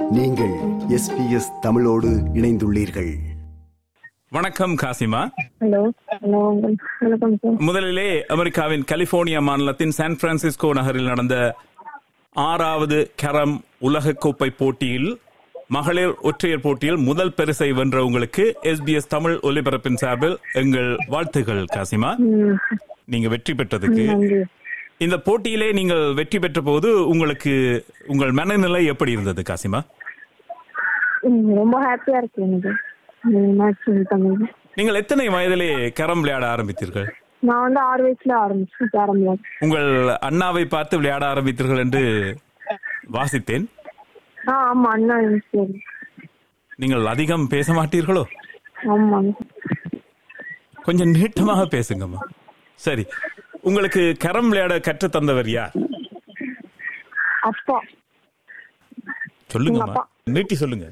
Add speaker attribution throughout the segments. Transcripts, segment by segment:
Speaker 1: நீங்கள் எஸ்பிஎஸ் தமிழோடு இணைந்துள்ளீர்கள்
Speaker 2: வணக்கம் காசிமா
Speaker 3: ஹலோ ஹலோ வணக்கம் சார்
Speaker 2: முதலிலே அமெரிக்காவின் கலிபோர்னியா மாநிலத்தின் சான் பிரான்சிஸ்கோ நகரில் நடந்த ஆறாவது கரம் உலகக்கோப்பை போட்டியில் மகளிர் ஒற்றையர் போட்டியில் முதல் பரிசை வென்ற உங்களுக்கு எஸ்பிஎஸ் தமிழ் ஒலிபரப்பின் சார்பில் எங்கள் வாழ்த்துகள் காசிமா
Speaker 3: ம்,
Speaker 2: நீங்க வெற்றி பெற்றதுக்கு
Speaker 3: நன்றி
Speaker 2: இந்த போட்டியிலே நீங்கள் வெற்றி பெற்ற போது உங்களுக்கு உங்கள் மனநிலை எப்படி இருந்தது காசிமா
Speaker 3: ம், ரொம்ப ஹாப்பியா இருக்கு எனக்கு மேட்ச் வின் பண்ணது
Speaker 2: நீங்கள் எத்தனை வயதிலே கரம் விளையாட ஆரம்பித்தீர்கள்
Speaker 3: நான் வந்து ஆறு வயசுல ஆரம்பிச்சு ஆரம்பிச்சேன்
Speaker 2: உங்கள் அண்ணாவை பார்த்து விளையாட ஆரம்பித்தீர்கள் என்று வாசித்தேன்
Speaker 3: ஆ ஆமா அண்ணா சரி
Speaker 2: நீங்கள் அதிகம் பேச மாட்டீர்களோ
Speaker 3: ஆமா
Speaker 2: கொஞ்சம் நீட்டமாக பேசுங்கம்மா சரி உங்களுக்கு கரம் விளையாட கற்று தந்தவர் யார்
Speaker 3: அப்பா
Speaker 2: சொல்லுங்கம்மா
Speaker 3: எங்க அப்பா.
Speaker 2: நீட்டி சொல்லுங்க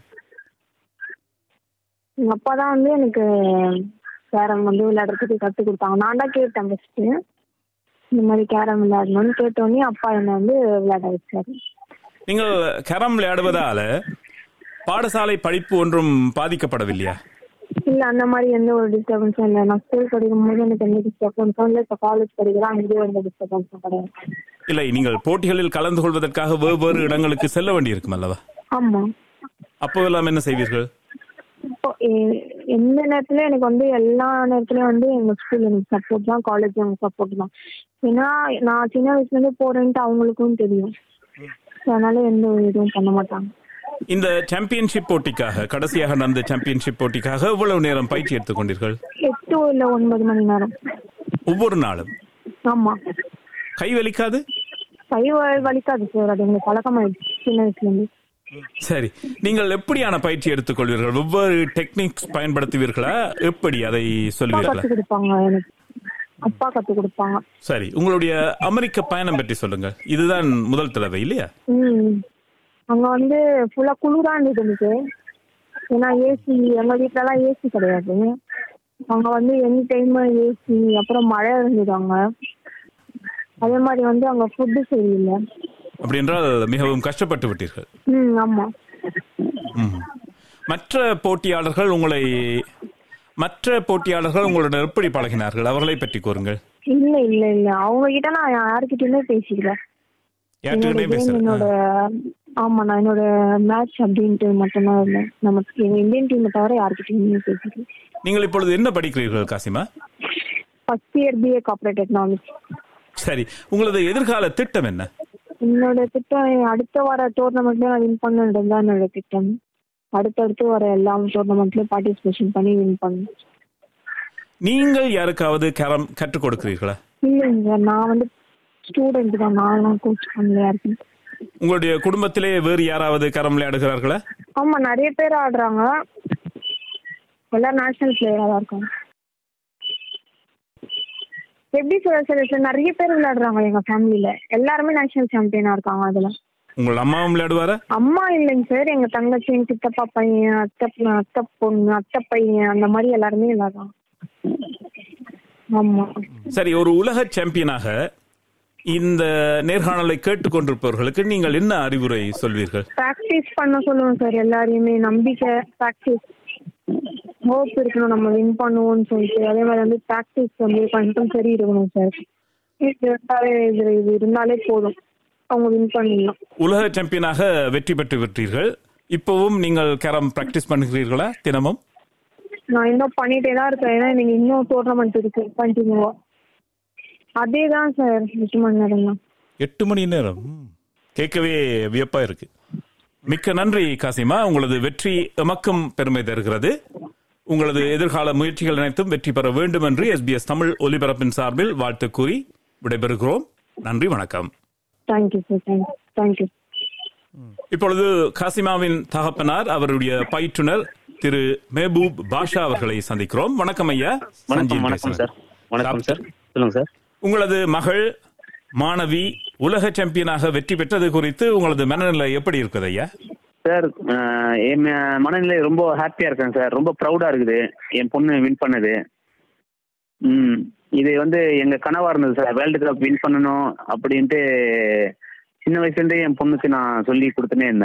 Speaker 3: எங்க அப்பா தான் வந்து எனக்கு கேரம் வந்து விளையாடுறதுக்கு கத்து கொடுத்தாங்க நான் தான் கேட்டேன் ஃபர்ஸ்ட் இந்த மாதிரி கேரம் விளையாடணும்னு கேட்டோடனே அப்பா என்ன வந்து விளையாட வச்சாரு
Speaker 2: நீங்கள் கரம் விளையாடுவதால பாடசாலை படிப்பு ஒன்றும் பாதிக்கப்படவில்லையா
Speaker 3: இல்ல அந்த மாதிரி எந்த ஒரு டிஸ்டர்பன்ஸும் இல்லை நான் ஸ்கூல் படிக்கும் போது எனக்கு எந்த டிஸ்டர்பன்ஸும் இல்லை இப்போ காலேஜ் படிக்கிறேன் அங்கேயும் எந்த டிஸ்டர்பன்ஸும் கிடையாது
Speaker 2: இல்லை நீங்கள் போட்டிகளில் கலந்து கொள்வதற்காக வெவ்வேறு இடங்களுக்கு செல்ல வேண்டியிருக்கும் அல்லவா
Speaker 3: ஆமா
Speaker 2: அப்போ எல்லாம் என்ன செய்வீர்கள்
Speaker 3: இப்போ எ- எந்த நேரத்துல எனக்கு வந்து எல்லா நேரத்துலயும் வந்து எங்க ஸ்கூல் எனக்கு சப்போர்ட் தான் காலேஜ் எனக்கு சப்போர்ட் தான் ஏன்னா நான் சின்ன வயசுல இருந்து போறேன்ட்டு அவங்களுக்கும் தெரியும் So, அதனால எந்த ஒரு இதுவும் பண்ண மாட்டாங்க
Speaker 2: இந்த சாம்பியன்ஷிப் போட்டிக்காக கடைசியாக நடந்த சாம்பியன்ஷிப் போட்டிக்காக எவ்வளவு நேரம் பயிற்சி எடுத்துக்கொண்டீர்கள்
Speaker 3: எட்டு இல்ல ஒன்பது மணி நேரம்
Speaker 2: ஒவ்வொரு நாளும்
Speaker 3: ஆமா
Speaker 2: கை வலிக்காது
Speaker 3: கை வ- வலிக்காது சார் அது எங்களுக்கு பழக்கமாயிடுச்சு சின்ன வயசுல இருந்து
Speaker 2: சரி நீங்கள் எப்படியான பயிற்சி எடுத்துக்கொள்வீர்கள் வெவ்வேறு டெக்னிக்ஸ் பயன்படுத்துவீர்களா எப்படி அதை
Speaker 3: அப்பா
Speaker 2: சொல்வீர்களா
Speaker 3: கத்து கொடுப்பாங்க எனக்கு அப்பா கத்து கொடுப்பாங்க
Speaker 2: சரி உங்களுடைய அமெரிக்க பயணம் பற்றி சொல்லுங்க இதுதான் முதல் தடவை இல்லையா
Speaker 3: ம் அங்க வந்து ஃபுல்லா குளிரா இருந்தது எனக்கு ஏன்னா ஏசி எங்க வீட்ல எல்லாம் ஏசி கிடையாது அங்க வந்து எனி டைம் ஏசி அப்புறம் மழை இருந்தது அங்க அதே மாதிரி வந்து அங்க ஃபுட்டு சரியில்லை
Speaker 2: அப்படி என்றால் மிகவும் கஷ்டப்பட்டு விட்டீர்கள்
Speaker 3: ம் ஆமா
Speaker 2: ம். மற்ற போட்டியாளர்கள் உங்களை மற்ற போட்டியாளர்கள் உங்களுடன் எப்படி பழகினார்கள் அவர்களை பற்றி கூறுங்கள்
Speaker 3: இல்ல இல்ல இல்ல அவங்க கிட்ட நான் யாருக்கிட்டயுமே பேசிக்கல என்னோட
Speaker 2: யார்கிட்டே
Speaker 3: game, என்னோட
Speaker 2: பேசுறேன்
Speaker 3: ஆமா நான் என்னோட மேட்ச் அப்படின்ட்டு மட்டும்தான் இருந்தேன் நம்ம எங்க இந்தியன் டீமை தவிர யாருக்கிட்டயுமே பேசிக்கல
Speaker 2: நீங்கள் இப்பொழுது என்ன படிக்கிறீர்கள் Kasima
Speaker 3: first year BA corporate economics
Speaker 2: சரி உங்களது எதிர்கால திட்டம் என்ன
Speaker 3: என்னோட திட்டம் அடுத்த வர டோர்னமெண்ட்ல நான் வின் பண்ணுன்றது தான் என்னோட திட்டம் அடுத்தடுத்து வர எல்லா டோர்னமெண்ட்லயும் பார்ட்டிசிபேஷன் பண்ணி வின் பண்ணணும்
Speaker 2: நீங்கள் யாருக்காவது கேரம் கற்றுக் கொடுக்கிறீர்களா
Speaker 3: இல்லைங்க நான் வந்து ஸ்டூடெண்ட் தான் நான் கோச் பண்ணல யாருக்கும்
Speaker 2: உங்களுடைய குடும்பத்திலே வேறு யாராவது கரம் விளையாடுகிறார்களா
Speaker 3: ஆமா நிறைய பேர் ஆடுறாங்க எல்லாம் நேஷனல் பிளேயரா தான் இருக்காங்க எப்படி சொல்ல சார் சார் நிறைய பேர் விளையாடுறாங்க எங்க ஃபேமிலில எல்லாருமே நேஷனல் சாம்பியனா இருக்காங்க அதுல
Speaker 2: உங்கள் அம்மாவும் விளையாடுவாரா
Speaker 3: அம்மா இல்லைங்க சார் எங்க தங்கச்சி எங்க சித்தப்பா பையன் அத்தை அத்தை பொண்ணு அத்தை பையன் அந்த மாதிரி எல்லாருமே விளையாடுறாங்க ஆமா
Speaker 2: சரி ஒரு உலக சாம்பியனாக இந்த நேர்காணலை கேட்டுக்கொண்டிருப்பவர்களுக்கு நீங்கள் என்ன அறிவுரை சொல்வீர்கள்
Speaker 3: ப்ராக்டிஸ் பண்ண சொல்லுவோம் சார் எல்லாரையுமே நம்பிக்கை ப்ராக்டிஸ் ஹோப் இருக்கணும் நம்ம வின் பண்ணுவோம்னு சொல்லிட்டு அதே மாதிரி வந்து ப்ராக்டிஸ் வந்து கம்பல்சரி இருக்கணும் சார் இது இருந்தாலே இது இது இருந்தாலே போதும் அவங்க வின் பண்ணிடலாம்
Speaker 2: உலக சாம்பியனாக வெற்றி பெற்று விட்டீர்கள் இப்பவும் நீங்கள் கேரம் பிராக்டிஸ் பண்ணுகிறீர்களா தினமும்
Speaker 3: நான் இன்னும் பண்ணிட்டே தான் இருக்கேன் ஏன்னா எனக்கு இன்னும் டோர்னமெண்ட் இருக்கு கண்டினியூவா அதே தான் சார் எட்டு மணி நேரம் தான்
Speaker 2: எட்டு மணி நேரம் ம். கேட்கவே வியப்பா இருக்கு மிக்க நன்றி காசிமா உங்களது வெற்றி எமக்கும் பெருமை தருகிறது உங்களது எதிர்கால முயற்சிகள் அனைத்தும் வெற்றி பெற வேண்டும் என்று எஸ்பிஎஸ் தமிழ் ஒலிபரப்பின் சார்பில் வாழ்த்து கூறி விடைபெறுகிறோம் நன்றி வணக்கம்
Speaker 3: தேங்க்யூ சார் தேங்க்யூ தேங்க்யூ
Speaker 2: இப்பொழுது காசிமாவின் தகப்பனார் அவருடைய பயிற்றுனர் திரு மெஹபூப் பாஷா அவர்களை சந்திக்கிறோம் வணக்கம் ஐயா
Speaker 4: வணக்கம்
Speaker 2: சஞ்சீவ்
Speaker 4: வணக்கம்
Speaker 2: பேசுறேன்.
Speaker 4: சார் வணக்கம் சார் சொல்லுங்க சார்
Speaker 2: உங்களது மகள் மாணவி உலக சாம்பியனாக வெற்றி பெற்றது குறித்து உங்களது மனநிலை எப்படி இருக்குது ஐயா
Speaker 4: சார் அஹ், என் ம- மனநிலை ரொம்ப ஹாப்பியா இருக்கேன் சார் ரொம்ப ப்ரௌடா இருக்குது என் பொண்ணு வின் பண்ணது ம் இது வந்து எங்க கனவா இருந்தது சார் வேர்ல்டு கப் வின் பண்ணணும் அப்படின்ட்டு சின்ன வயசுலேருந்தே என் பொண்ணுக்கு நான் சொல்லி கொடுத்துனே இருந்தேன்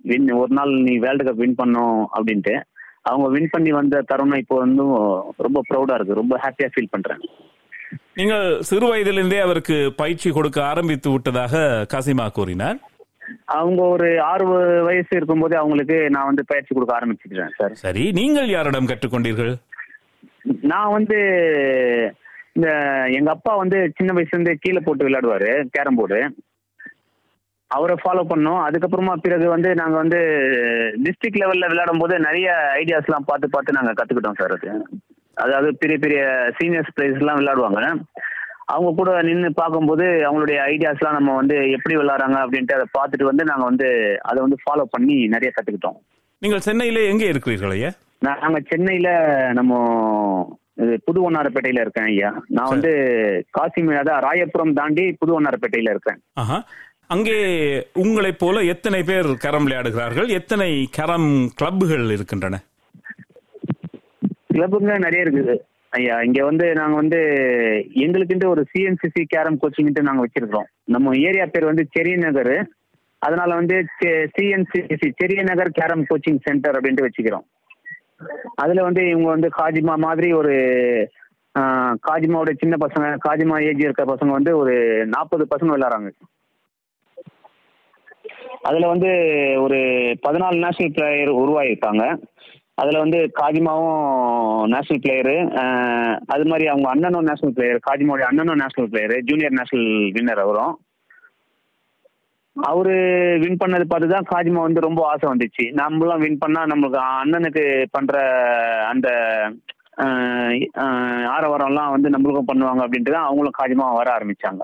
Speaker 4: வின் ஒரு நாள் நீ வேர்ல்டு கப் வின் பண்ணும் அப்படின்ட்டு அவங்க வின் பண்ணி வந்த தருணம் இப்போ வந்து ரொம்ப ப்ரௌடா இருக்கு ரொம்ப ஹாப்பியா ஃபீல் பண்றேன்
Speaker 2: நீங்கள் சிறு வயதிலிருந்தே அவருக்கு பயிற்சி கொடுக்க ஆரம்பித்து விட்டதாக காசிமா கூறினார்
Speaker 4: அவங்க ஒரு ஆறு வயசு இருக்கும்போதே அவங்களுக்கு நான் வந்து பயிற்சி கொடுக்க ஆரம்பிச்சிட்டேன் சார்
Speaker 2: சரி நீங்கள் யாரிடம் கற்றுக்கொண்டீர்கள்
Speaker 4: நான் வந்து இந்த எங்க அப்பா வந்து சின்ன வயசுல இருந்து கீழே போட்டு விளையாடுவாரு கேரம் போர்டு அவரை ஃபாலோ பண்ணோம் அதுக்கப்புறமா பிறகு வந்து நாங்க வந்து டிஸ்ட்ரிக்ட் லெவல்ல விளையாடும் போது நிறைய ஐடியாஸ்லாம் பார்த்து பார்த்து நாங்க கத்துக்கிட்டோம் சார் அது அதாவது பெரிய பெரிய சீனியர்ஸ் பிளேயர்ஸ் எல்லாம் விளையாடுவாங்க அவங்க கூட நின்று பார்க்கும்போது அவங்களுடைய ஐடியாஸ்லாம் நம்ம வந்து எப்படி விளையாடுறாங்க அப்படின்ட்டு அதை பார்த்துட்டு வந்து நாங்க வந்து அதை வந்து ஃபாலோ பண்ணி நிறைய கத்துக்கிட்டோம்
Speaker 2: நீங்கள் சென்னையிலே எங்கே இருக்கிறீர்கள் ஐயா
Speaker 4: நான் நாங்க சென்னையில நம்ம இது புது வண்ணாரப்பேட்டையில இருக்கேன் ஐயா நான் வந்து காசிமேடு அதான் ராயபுரம் தாண்டி புது வண்ணாரப்பேட்டையில இருக்கேன்
Speaker 2: ஆஹா அங்கே உங்களைப் போல எத்தனை பேர் கரம் விளையாடுகிறார்கள் எத்தனை கரம் கிளப்புகள் இருக்கின்றன
Speaker 4: கிளப்புங்க நிறைய இருக்குது ஐயா இங்க வந்து நாங்க வந்து எங்களுக்குன்ட்டு ஒரு சிஎன்சிசி கேரம் கோச்சிங்ட்டு நாங்க வச்சிருக்கிறோம் நம்ம ஏரியா பேர் வந்து செரிய நகர் அதனால வந்து சிஎன்சிசி செரிய நகர் கேரம் கோச்சிங் சென்டர் அப்படின்ட்டு வச்சுக்கிறோம் அதுல வந்து இவங்க வந்து காஜிமா மாதிரி ஒரு ஆஹ், காஜிமாவோட சின்ன பசங்க காஜிமா ஏஜ் இருக்க பசங்க வந்து ஒரு நாற்பது பசங்க விளையாடுறாங்க அதுல வந்து ஒரு பதினாலு நேஷனல் பிளேயர் உருவாகிருக்காங்க அதுல வந்து காஜிமாவும் நேஷனல் பிளேயரு அது மாதிரி அவங்க அண்ணனும் நேஷனல் பிளேயர் காஜிமாவுடைய அண்ணனும் national player junior national winner அவரும் அவரு வின் பண்ணது பார்த்து தான் காஜிமா வந்து ரொம்ப ஆசை வந்துச்சு நம்மளும் வின் பண்ணா நம்மளுக்கு அண்ணனுக்கு பண்ற அந்த ஆஹ், ஆஹ், ஆரவாரம்லாம் வந்து நம்மளுக்கும் பண்ணுவாங்க அப்படின்ட்டு தான் அவங்களும் காஜிமா வர ஆரம்பிச்சாங்க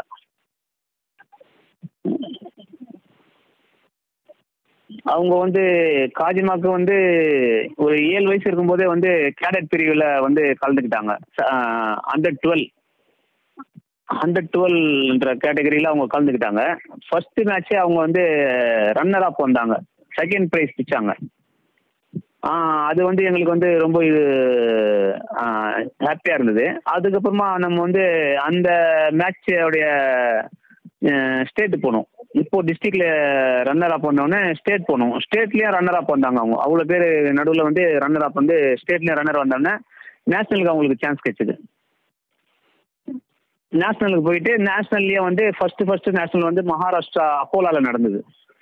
Speaker 4: அவங்க வந்து காஜிமாக்கு வந்து ஒரு ஏழு வயசு இருக்கும்போதே வந்து கேடட் பிரிவில் வந்து கலந்துக்கிட்டாங்க அண்டர் டுவெல் ஹண்ட்ரட் டுவெல்ன்ற கேட்டகரியில் அவங்க கலந்துக்கிட்டாங்க ஃபர்ஸ்ட் மேட்ச்சே அவங்க வந்து ரன்னர் அப் வந்தாங்க செகண்ட் ப்ரைஸ் பிடிச்சாங்க ஆஹ் அது வந்து எங்களுக்கு வந்து ரொம்ப இது ஹாப்பியாக இருந்தது அதுக்கப்புறமா நம்ம வந்து அந்த மேட்சோடைய ஸ்டேட் போனோம் இப்போ டிஸ்ட்ரிக்ட்ல ரன்னர் அப் வந்தோடனே ஸ்டேட் போனோம் ஸ்டேட்லயும் ரன்னர் அப் வந்தாங்க அவங்க அவ்வளோ பேர் நடுவில் வந்து ரன்னர் அப் வந்து ஸ்டேட்லயும் ரன்னர் வந்தோடனே நேஷனலுக்கு அவங்களுக்கு சான்ஸ் கிடைச்சது நேஷனலுக்கு போயிட்டு நேஷனல்லயே வந்து ஃபர்ஸ்ட் ஃபர்ஸ்ட் நேஷனல் வந்து மகாராஷ்டிரா அப்போலால நடந்தது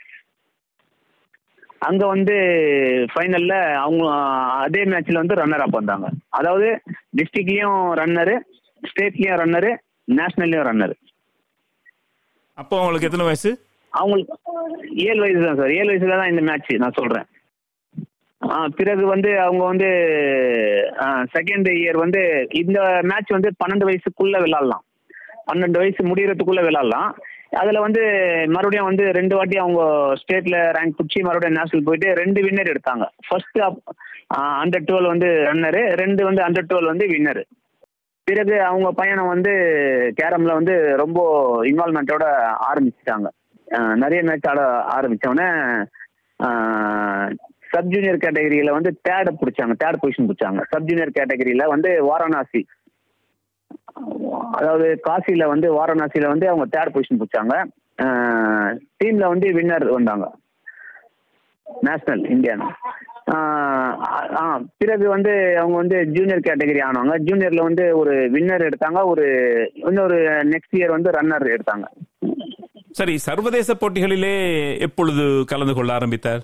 Speaker 4: அங்க வந்து ஃபைனல்ல அவங்க அதே மேட்ச்ல வந்து ரன்னர் அப் வந்தாங்க அதாவது டிஸ்ட்ரிக்ட்லயும் ரன்னரு ஸ்டேட்லயும் ரன்னரு நேஷனல்லயும் ரன்னரு
Speaker 2: அப்போ உங்களுக்கு எத்தனை வயசு
Speaker 4: அவங்களுக்கு ஏழு வயசு தான் சார் ஏழு வயசுல தான் இந்த மேட்ச் நான் சொல்றேன் ஆ, பிறகு வந்து அவங்க வந்து செகண்ட் இயர் வந்து இந்த மேட்ச் வந்து பன்னெண்டு வயசுக்குள்ள விளையாடலாம் பன்னெண்டு வயசு முடியறதுக்குள்ள விளையாடலாம் அதுல வந்து மறுபடியும் வந்து ரெண்டு வாட்டி அவங்க ஸ்டேட்ல ரேங்க் பிடிச்சி மறுபடியும் நேஷனல் போயிட்டு ரெண்டு வின்னர் எடுத்தாங்க ஃபர்ஸ்ட் அண்டர் டுவெல் வந்து ரன்னரு ரெண்டு வந்து அண்டர் டுவெல் வந்து வின்னரு பிறகு அவங்க பயணம் வந்து கேரம்ல வந்து ரொம்ப இன்வால்மெண்ட்டோட ஆரம்பிச்சிட்டாங்க அஹ் நிறைய மேட்ச் ஆட ஆரம்பிச்சோடனே சப் ஜூனியர் கேட்டகரியில வந்து தேர்ட் பிடிச்சாங்க தேர்ட் பொசிஷன் பிடிச்சாங்க சப் ஜூனியர் கேட்டகரியில வந்து வாரணாசி அதாவது காசியில வந்து வாரணாசியில வந்து அவங்க தேர்ட் பொசிஷன் பிடிச்சாங்க டீம்ல வந்து வின்னர் வந்தாங்க நேஷனல் இந்தியன் பிறகு வந்து அவங்க வந்து ஜூனியர் கேட்டகரி ஆனாங்க ஜூனியர்ல வந்து ஒரு வின்னர் எடுத்தாங்க ஒரு இன்னொரு நெக்ஸ்ட் இயர் வந்து ரன்னர் எடுத்தாங்க
Speaker 2: சரி சர்வதேச போட்டிகளிலே எப்பொழுது கலந்து கொள்ள ஆரம்பித்தார்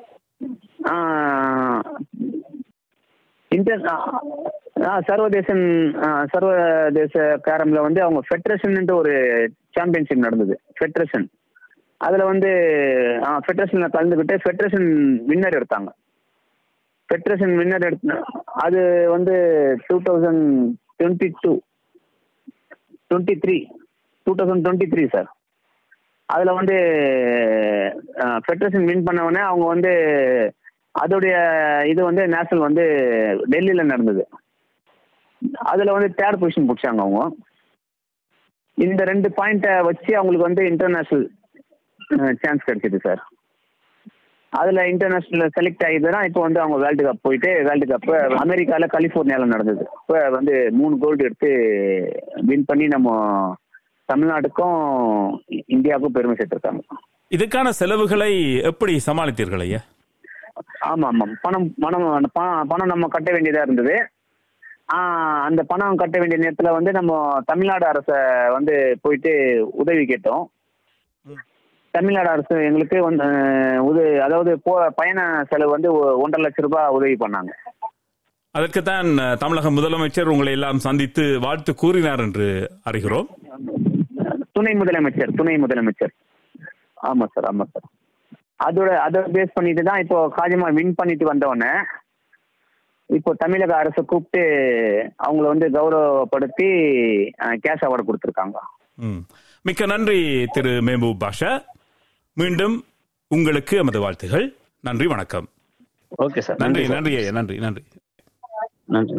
Speaker 4: ஆஹ் இன்டர் ஆஹ் சர்வதேசன் ஆஹ் சர்வதேச கேரம்ல வந்து அவங்க ஃபெடரேஷன் ஒரு சாம்பியன்ஷிப் நடந்தது ஃபெடரேஷன் அதுல வந்து ஃபெடரேஷன்ல கலந்துக்கிட்டு ஃபெடரேஷன் வின்னர் எடுத்தாங்க ஃபெடரேஷன் வின்னர் எடுத்த அது வந்து two thousand twenty two twenty three two thousand twenty three sir அதில் வந்து ஃபெடரேஷன் வின் பண்ண உடனே அவங்க வந்து அதோடைய இது வந்து நேஷனல் வந்து டெல்லியில் நடந்தது அதில் வந்து தேர்ட் பொசிஷன் பிடிச்சாங்க அவங்க இந்த ரெண்டு பாயிண்ட்டை வச்சு அவங்களுக்கு வந்து இன்டர்நேஷ்னல் சான்ஸ் கிடைச்சிது சார் அதில் இன்டர்நேஷ்னல் செலக்ட் ஆகிதுன்னா இப்போ வந்து அவங்க வேர்ல்டு கப் போயிட்டு வேர்ல்டு கப் அமெரிக்காவில் கலிஃபோர்னியாவில் நடந்தது இப்போ வந்து மூணு கோல்டு எடுத்து வின் பண்ணி நம்ம தமிழ்நாட்டுக்கும் இந்தியாவுக்கும் பெருமை சேர்த்துருக்காங்க
Speaker 2: இதுக்கான செலவுகளை எப்படி சமாளித்தீர்கள் ஐயா
Speaker 4: ஆமா ஆமாம் பணம் பணம் பணம் பணம் நம்ம கட்ட வேண்டியதா இருந்தது ஆஹ் அந்த பணம் கட்ட வேண்டிய நேரத்துல வந்து நம்ம தமிழ்நாடு அரசை வந்து போயிட்டு உதவி கேட்டோம் தமிழ்நாடு அரசு எங்களுக்கு வந்து அஹ், உத அதாவது போ பயண செலவு வந்து ஒ- ஒன்றரை லட்சம் ரூபாய் உதவி பண்ணாங்க
Speaker 2: அதற்குத்தான் அஹ், தமிழக முதலமைச்சர் உங்களை எல்லாம் சந்தித்து வாழ்த்து கூறினார் என்று அறிகிறோம்
Speaker 4: துணை முதலமைச்சர் துணை முதலமைச்சர் ஆமா சார் ஆமா சார் அதோட அதை பேஸ் பண்ணிட்டு தான் இப்போ காஜிமா வின் பண்ணிட்டு வந்தவொடனே இப்போ தமிழக அரசு கூப்பிட்டு அவங்கள வந்து கௌரவப்படுத்தி கேஷ் அவார்டு கொடுத்துருக்காங்க
Speaker 2: ம். மிக்க நன்றி திரு மெஹபூப் பாஷா மீண்டும் உங்களுக்கு எமது வாழ்த்துகள் நன்றி வணக்கம்
Speaker 4: ஓகே சார்
Speaker 2: நன்றி நன்றி ஐயா நன்றி நன்றி
Speaker 4: நன்றி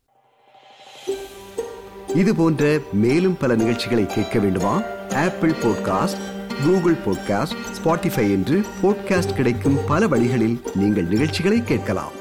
Speaker 1: இது போன்ற மேலும் பல நிகழ்ச்சிகளை கேட்க வேண்டுமா Apple podcast Google podcast Spotify என்று பாட்காஸ்ட் கிடைக்கும் பல வழிகளில் நீங்கள் நிகழ்ச்சிகளை கேட்கலாம்